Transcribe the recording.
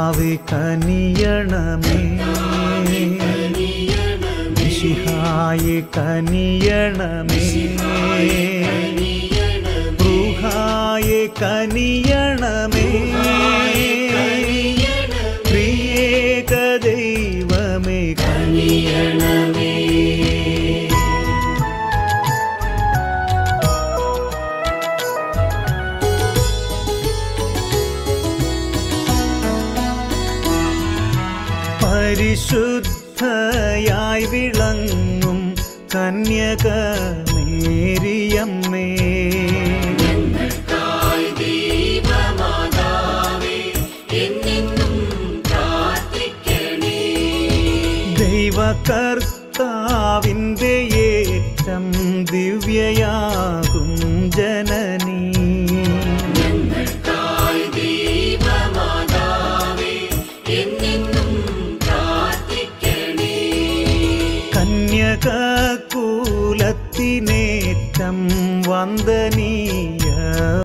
കർത്താവെ കനിയണമേ മിശിഹായെ കനിയണമേ ൃഹായെ കനിയണമേ പ്രിയേക ദൈവമേ കനിയണമേ പരിശുദ്ധയായി വിളങ്ങും കന്യക മേരിയമ്മേ ദൈവകർത്താവിൻ്റെ ഏറ്റം ദിവ്യയാകും ജനനീ കന്യകൂലത്തിനേറ്റം വന്ദനീയ